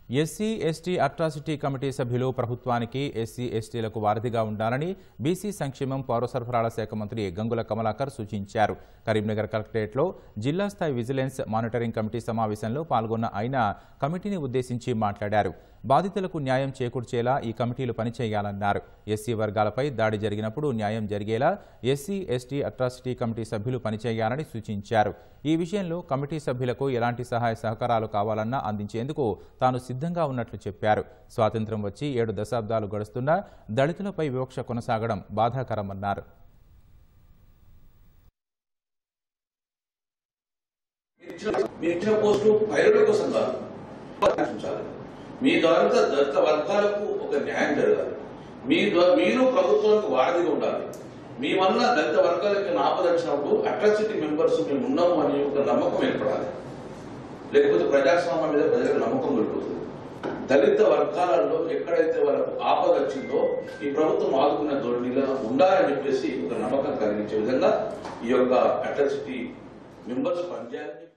SC ST atrocity committee సభ్యులు ప్రభుత్వానికి SC ఎస్టీలకు వారధిగా ఉండాలని బీసీ సంక్షేమం పౌర సరఫరాల శాఖ మంత్రి గంగుల కమలాకర్ సూచించారు కరీంనగర్ కలెక్టరేట్లో జిల్లా స్థాయి విజిలెన్స్ మానిటరింగ్ కమిటీ సమావేశంలో పాల్గొన్న ఆయన కమిటీని ఉద్దేశించి మాట్లాడారు బాధితులకు న్యాయం చేకూర్చేలా ఈ కమిటీలు పనిచేయాలన్నారు ఎస్సీ వర్గాలపై దాడి జరిగినప్పుడు న్యాయం జరిగేలా ఎస్సీ ఎస్టీ అట్రాసిటీ కమిటీ సభ్యులు పనిచేయాలని సూచించారు ఈ విషయంలో కమిటీ సభ్యులకు ఎలాంటి సహాయ సహకారాలు కావాలన్నా అందించేందుకు తాను సిద్ధంగా ఉన్నట్లు చెప్పారు స్వాతంత్ర్యం వచ్చి ఏడు దశాబ్దాలు గడుస్తున్నా దళితులపై వివక్ష కొనసాగడం బాధాకరమన్నారు మీరు ఇచ్చిన పోస్టు పైరుల కోసం కాదు ఆలోచించాలి. మీ ద్వారా దళిత వర్గాలకు ఒక న్యాయం జరగాలి మీ ద్వారా మీరు ప్రభుత్వానికి వారధిగా ఉండాలి మీ వల్ల దళిత వర్గాలకి ఆపదచ్చినప్పుడు అట్రాసిటీ మెంబర్స్ మేము ఉన్నాము అని ఒక నమ్మకం ఏర్పడాలి లేకపోతే ప్రజాస్వామ్యం మీద ప్రజలకు నమ్మకం వెళ్ళిపోతుంది దళిత వర్గాలలో ఎక్కడైతే వాళ్ళకు ఆపద వచ్చిందో ఈ ప్రభుత్వం ఆదుకున్న ధోరణిగా ఉండాలని చెప్పేసి ఒక నమ్మకం కలిగించే విధంగా ఈ యొక్క అట్రాసిటీ మెంబర్స్ పనిచేయాలని చెప్పి